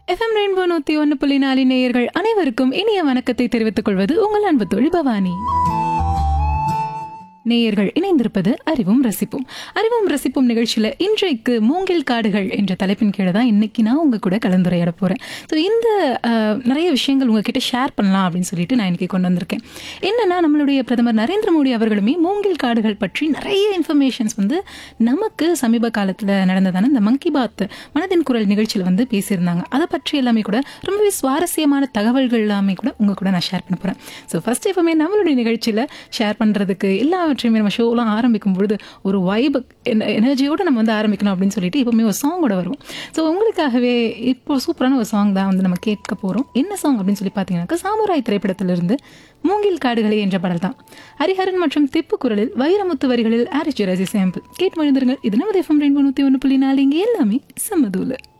FM rainbow நூத்தி ஒன்னு புள்ளி நாலு நேயர்கள் அனைவருக்கும் இனிய வணக்கத்தை தெரிவித்துக் கொள்வது உங்கள் அன்பு தோழி பவானி நேயர்கள் இணைந்திருப்பது அறிவும் ரசிப்பும் அறிவும் ரசிப்பும் நிகழ்ச்சியில இன்றைக்கு மூங்கில் காடுகள் என்ற தலைப்பின் கீழே தான் இன்னைக்கு நான் உங்க கூட கலந்துரையாட போறேன் ஸோ இந்த அஹ், நிறைய விஷயங்கள் உங்ககிட்ட ஷேர் பண்ணலாம் அப்படின்னு சொல்லிட்டு நான் இன்னைக்கு கொண்டு வந்திருக்கேன் என்னன்னா நம்மளுடைய பிரதமர் நரேந்திர மோடி அவர்களுமே மூங்கில் காடுகள் பற்றி நிறைய இன்ஃபர்மேஷன்ஸ் வந்து நமக்கு சமீப காலத்தில் நடந்ததான இந்த மங்கி பாத் மனதின் குரல் நிகழ்ச்சியில் வந்து பேசியிருந்தாங்க அதை பற்றி எல்லாமே கூட ரொம்பவே சுவாரஸ்யமான தகவல்கள் எல்லாமே கூட உங்க கூட நான் ஷேர் பண்ண போறேன் ஸோ ஃபர்ஸ்ட் எப்பவுமே நம்மளுடைய நிகழ்ச்சியில் ஷேர் பண்ணுறதுக்கு எல்லாவற்றையுமே நம்ம ஷோலாம் ஆரம்பிக்கும் பொழுது ஒரு வைப் எனர்ஜியோடு நம்ம வந்து ஆரம்பிக்கணும் அப்படின்னு சொல்லிட்டு எப்பவுமே ஒரு சாங்கோட வருவோம் ஸோ உங்களுக்காகவே இப்போ சூப்பரான ஒரு சாங் தான் வந்து நம்ம கேட்க போகிறோம் என்ன சாங் அப்படின்னு சொல்லி பார்த்தீங்கன்னாக்கா சாமுராய் திரைப்படத்திலிருந்து மூங்கில் காடுகளே என்ற பாடல் தான் ஹரிஹரன் மற்றும் திப்பு குரலில் வைரமுத்து வரிகளில் ஆரிஸ் ஜெராசி சாம்பிள் கேட்டு மழுந்திருங்கள் இது நமது எஃப்எம் ரெண்டு நூற்றி ஒன்று புள்ளி நாலு இங்கே எல்லாமே சம்மதூல